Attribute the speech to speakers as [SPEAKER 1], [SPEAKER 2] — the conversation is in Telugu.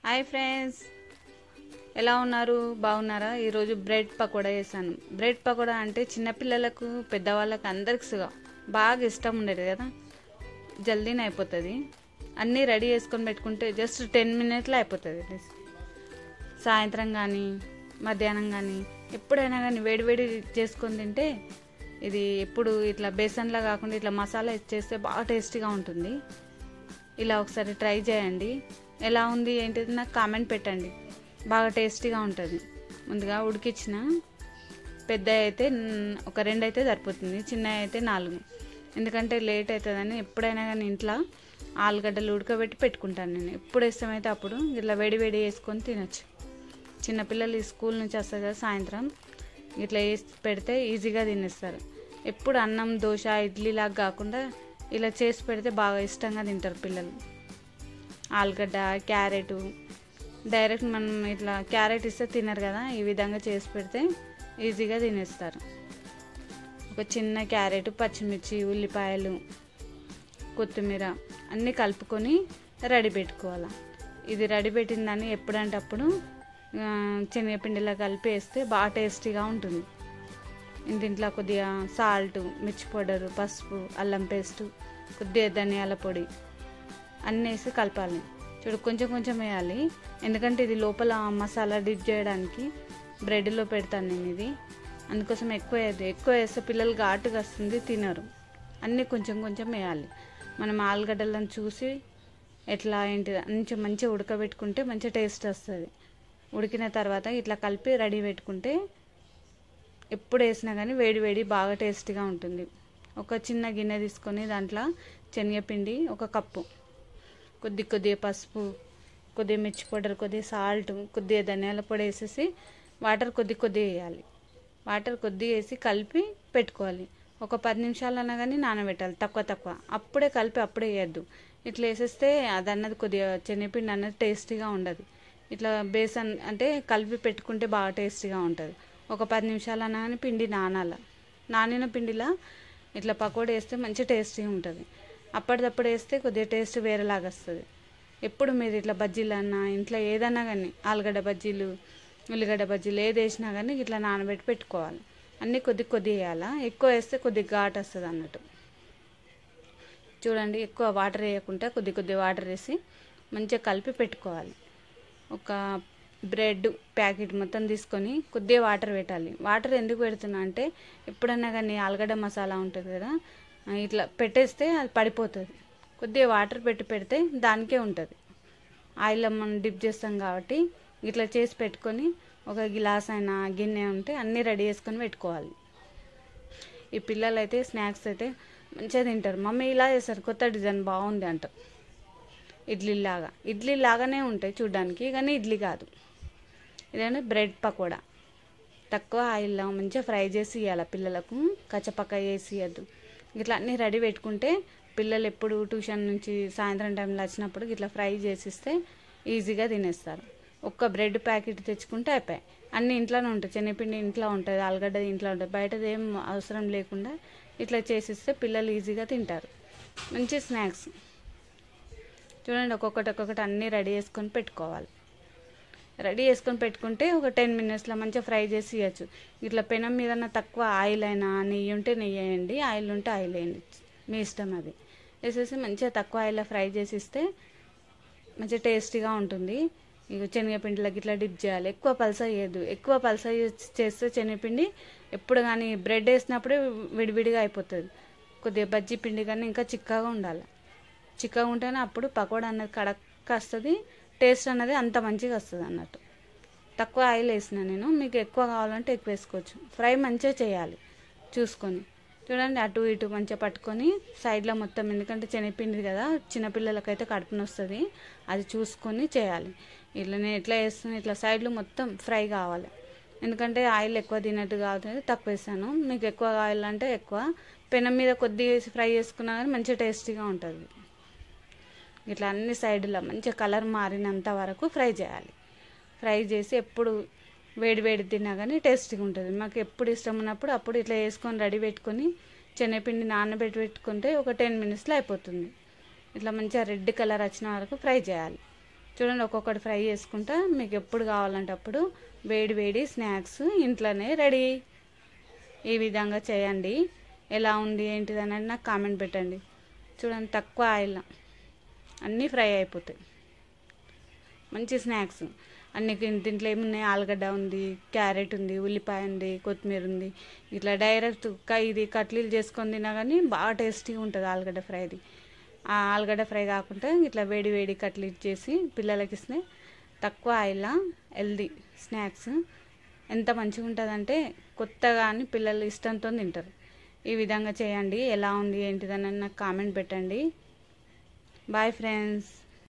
[SPEAKER 1] హాయ్ ఫ్రెండ్స్ ఎలా ఉన్నారు బాగున్నారా ఈరోజు బ్రెడ్ పకోడా చేశాను బ్రెడ్ పకోడా అంటే చిన్నపిల్లలకు పెద్దవాళ్ళకి అందరికి సుగా బాగా ఇష్టం ఉండేది కదా జల్దీనే అయిపోతుంది అన్నీ రెడీ చేసుకొని పెట్టుకుంటే జస్ట్ టెన్ మినిట్లో అయిపోతుంది సాయంత్రం కానీ మధ్యాహ్నం కానీ ఎప్పుడైనా కానీ వేడివేడి చేసుకొని తింటే ఇది ఎప్పుడు ఇట్లా బేసన్లా కాకుండా ఇట్లా మసాలా చేస్తే బాగా టేస్టీగా ఉంటుంది ఇలా ఒకసారి ట్రై చేయండి ఎలా ఉంది ఏంటిది నాకు కామెంట్ పెట్టండి బాగా టేస్టీగా ఉంటుంది ముందుగా ఉడికిచ్చిన పెద్ద అయితే న్- ఒక రెండు అయితే సరిపోతుంది చిన్న అయితే నాలుగు ఎందుకంటే లేట్ అవుతుందని ఎప్పుడైనా కానీ ఇంట్లో ఆలుగడ్డలు ఉడకబెట్టి పెట్టుకుంటాను నేను ఎప్పుడు ఇష్టమైతే అప్పుడు ఇట్లా వేడి వేడి వేసుకొని తినొచ్చు చిన్నపిల్లలు ఈ స్కూల్ నుంచి వస్తారు కదా సాయంత్రం ఇట్లా వేసి పెడితే ఈజీగా తినేస్తారు ఎప్పుడు అన్నం దోశ ఇడ్లీ లాగా కాకుండా ఇలా చేసి పెడితే బాగా ఇష్టంగా తింటారు పిల్లలు ఆలుగడ్డ క్యారెట్ డైరెక్ట్ మనం ఇట్లా క్యారెట్ ఇస్తే తినరు కదా ఈ విధంగా చేసి పెడితే ఈజీగా తినేస్తారు ఒక చిన్న క్యారెట్ పచ్చిమిర్చి ఉల్లిపాయలు కొత్తిమీర అన్నీ కలుపుకొని రెడీ పెట్టుకోవాలి ఇది రెడీ పెట్టిందని ఎప్పుడంటే అప్పుడు ఆ, శనగపిండిలో కలిపి వేస్తే బాగా టేస్టీగా ఉంటుంది దీంట్లో కొద్దిగా సాల్ట్ మిర్చి పౌడరు పసుపు అల్లం పేస్ట్ కొద్దిగా ధనియాల పొడి అన్నీ వేసి కలపాలి చూడు కొంచెం కొంచెం వేయాలి ఎందుకంటే ఇది లోపల మసాలా డిప్ చేయడానికి బ్రెడ్లో పెడతాను నేను ఇది అందుకోసం ఎక్కువ వేయద్దు ఎక్కువ వేస్తే పిల్లలు ఘాటుగా వస్తుంది తినరు అన్నీ కొంచెం కొంచెం వేయాలి మనం ఆలుగడ్డలను చూసి ఎట్లా ఏంటి మంచిగా మంచిగా ఉడకబెట్టుకుంటే మంచి టేస్ట్ వస్తుంది ఉడికిన తర్వాత ఇట్లా కలిపి రెడీ పెట్టుకుంటే ఎప్పుడు వేసినా కానీ వేడి వేడి బాగా టేస్టీగా ఉంటుంది ఒక చిన్న గిన్నె తీసుకొని దాంట్లో శనగపిండి ఒక కప్పు కొద్ది కొద్దిగా పసుపు కొద్దిగా మిర్చి పౌడర్ కొద్దిగా సాల్ట్ కొద్దిగా ధనియాల పొడి వేసేసి వాటర్ కొద్ది కొద్దిగా వేయాలి వాటర్ కొద్దిగా వేసి కలిపి పెట్టుకోవాలి ఒక పది నిమిషాలు అన్నా కానీ నానబెట్టాలి తక్కువ తక్కువ అప్పుడే కలిపి అప్పుడే వేయద్దు ఇట్లా వేసేస్తే అది అన్నది కొద్దిగా శనగపిండి అన్నది టేస్టీగా ఉండదు ఇట్లా బేసన్ అంటే కలిపి పెట్టుకుంటే బాగా టేస్టీగా ఉంటుంది ఒక పది నిమిషాలు అన్నా కానీ పిండి నానాల నానిన పిండిలా ఇట్లా పకోడీ వేస్తే మంచి టేస్టీగా ఉంటుంది అప్పటిదప్పుడు వేస్తే కొద్దిగా టేస్ట్ వేరేలాగా వస్తుంది ఎప్పుడు మీరు ఇట్లా బజ్జీలు అన్నా ఇంట్లో ఏదన్నా కానీ ఆలుగడ్డ బజ్జీలు ఉల్లిగడ్డ బజ్జీలు ఏది వేసినా కానీ ఇట్లా నానబెట్టి పెట్టుకోవాలి అన్నీ కొద్ది కొద్ది వేయాలా ఎక్కువ వేస్తే కొద్దిగా ఘాట్ వస్తుంది అన్నట్టు చూడండి ఎక్కువ వాటర్ వేయకుండా కొద్ది కొద్ది వాటర్ వేసి మంచిగా కలిపి పెట్టుకోవాలి ఒక బ్రెడ్ ప్యాకెట్ మొత్తం తీసుకొని కొద్దిగా వాటర్ పెట్టాలి వాటర్ ఎందుకు పెడుతున్నా అంటే ఎప్పుడన్నా కానీ ఆలుగడ్డ మసాలా ఉంటుంది కదా ఆ, ఇట్లా పెట్టేస్తే అది పడిపోతుంది కొద్దిగా వాటర్ పెట్టి పెడితే దానికే ఉంటుంది ఆయిల్లో మనం డిప్ చేస్తాం కాబట్టి ఇట్లా చేసి పెట్టుకొని ఒక గిలాస్ అయినా గిన్నె ఉంటే అన్నీ రెడీ చేసుకొని పెట్టుకోవాలి ఈ పిల్లలు అయితే స్నాక్స్ అయితే మంచిగా తింటారు మమ్మీ ఇలా చేస్తారు కొత్త డిజైన్ బాగుంది అంటారు ఇడ్లీ లాగా ఇడ్లీ లాగానే ఉంటాయి చూడ్డానికి కానీ ఇడ్లీ కాదు ఇదేంటే బ్రెడ్ పకోడా తక్కువ ఆయిల్లో మంచిగా ఫ్రై చేసి ఇవ్వాలి పిల్లలకు కచ్చపక్క వేసి ఇవ్వద్దు ఇట్లా అన్నీ రెడీ పెట్టుకుంటే పిల్లలు ఎప్పుడు ట్యూషన్ నుంచి సాయంత్రం టైంలో వచ్చినప్పుడు ఇట్లా ఫ్రై చేసిస్తే ఈజీగా తినేస్తారు ఒక్క బ్రెడ్ ప్యాకెట్ తెచ్చుకుంటే అయిపోయాయి అన్నీ ఇంట్లోనే ఉంటాయి శనగపిండి ఇంట్లో ఉంటుంది ఆలుగడ్డ ఇంట్లో ఉంటుంది బయటది ఏం అవసరం లేకుండా ఇట్లా చేసిస్తే పిల్లలు ఈజీగా తింటారు మంచి స్నాక్స్ చూడండి ఒక్కొక్కటి ఒక్కొక్కటి అన్నీ రెడీ చేసుకొని పెట్టుకోవాలి రెడీ చేసుకొని పెట్టుకుంటే ఒక టెన్ మినిట్స్లో మంచిగా ఫ్రై చేసి ఇవ్వచ్చు ఇట్లా పెనం మీద తక్కువ ఆయిల్ అయినా నెయ్యి ఉంటే నెయ్యి వేయండి ఆయిల్ ఉంటే ఆయిల్ వేయండి మీ ఇష్టం అది వేసేసి మంచిగా తక్కువ ఆయిల్లో ఫ్రై చేసి ఇస్తే మంచిగా టేస్టీగా ఉంటుంది ఇక శనగపిండిలోకి ఇట్లా డిప్ చేయాలి ఎక్కువ పల్స చేయొద్దు ఎక్కువ పల్స చేస్తే శనగపిండి ఎప్పుడు కానీ బ్రెడ్ వేసినప్పుడే విడివిడిగా అయిపోతుంది కొద్దిగా బజ్జీ పిండి కానీ ఇంకా చిక్కగా ఉండాలి చిక్కగా ఉంటేనే అప్పుడు పకోడా అనేది కడక్ వస్తుంది టేస్ట్ అనేది అంత మంచిగా వస్తుంది అన్నట్టు తక్కువ ఆయిల్ వేసిన నేను మీకు ఎక్కువ కావాలంటే ఎక్కువ వేసుకోవచ్చు ఫ్రై మంచిగా చేయాలి చూసుకొని చూడండి అటు ఇటు మంచిగా పట్టుకొని సైడ్లో మొత్తం ఎందుకంటే శనగపిండి కదా చిన్నపిల్లలకైతే కడుపున వస్తుంది అది చూసుకొని చేయాలి ఇట్లా నేను ఎట్లా వేస్తున్నా ఇట్లా సైడ్లో మొత్తం ఫ్రై కావాలి ఎందుకంటే ఆయిల్ ఎక్కువ తినట్టు కావాలి తక్కువ వేసాను మీకు ఎక్కువ కావాలంటే ఎక్కువ పెనం మీద కొద్దిగా వేసి ఫ్రై చేసుకున్నా కానీ మంచిగా టేస్టీగా ఉంటుంది ఇట్లా అన్ని సైడ్లో మంచిగా కలర్ మారినంత వరకు ఫ్రై చేయాలి ఫ్రై చేసి ఎప్పుడు వేడి వేడి తిన్నా కానీ టేస్టీగా ఉంటుంది మాకు ఎప్పుడు ఇష్టం ఉన్నప్పుడు అప్పుడు ఇట్లా వేసుకొని రెడీ పెట్టుకొని శనగపిండి నానబెట్టి పెట్టుకుంటే ఒక టెన్ మినిట్స్లో అయిపోతుంది ఇట్లా మంచిగా రెడ్ కలర్ వచ్చిన వరకు ఫ్రై చేయాలి చూడండి ఒక్కొక్కటి ఫ్రై చేసుకుంటా మీకు ఎప్పుడు కావాలంటే అప్పుడు వేడి వేడి స్నాక్స్ ఇంట్లోనే రెడీ ఈ విధంగా చేయండి ఎలా ఉంది ఏంటిది అనేది నాకు కామెంట్ పెట్టండి చూడండి తక్కువ ఆయిల్ అన్నీ ఫ్రై అయిపోతాయి మంచి స్నాక్స్ అన్ని దీంట్లో ఏమున్నాయి ఆలుగడ్డ ఉంది క్యారెట్ ఉంది ఉల్లిపాయ ఉంది కొత్తిమీర ఉంది ఇట్లా డైరెక్ట్ ఇది కట్లీలు చేసుకొని తినా కానీ బాగా టేస్టీగా ఉంటుంది ఆలుగడ్డ ఫ్రైది ఆ ఆలుగడ్డ ఫ్రై కాకుండా ఇట్లా వేడి వేడి కట్లీట్ చేసి పిల్లలకి ఇస్తే తక్కువ ఆయిల్ హెల్దీ స్నాక్స్ ఎంత మంచిగా ఉంటుందంటే కొత్తగా అని పిల్లలు ఇష్టంతో తింటారు ఈ విధంగా చేయండి ఎలా ఉంది ఏంటిదని నాకు కామెంట్ పెట్టండి బాయ్ ఫ్రెండ్స్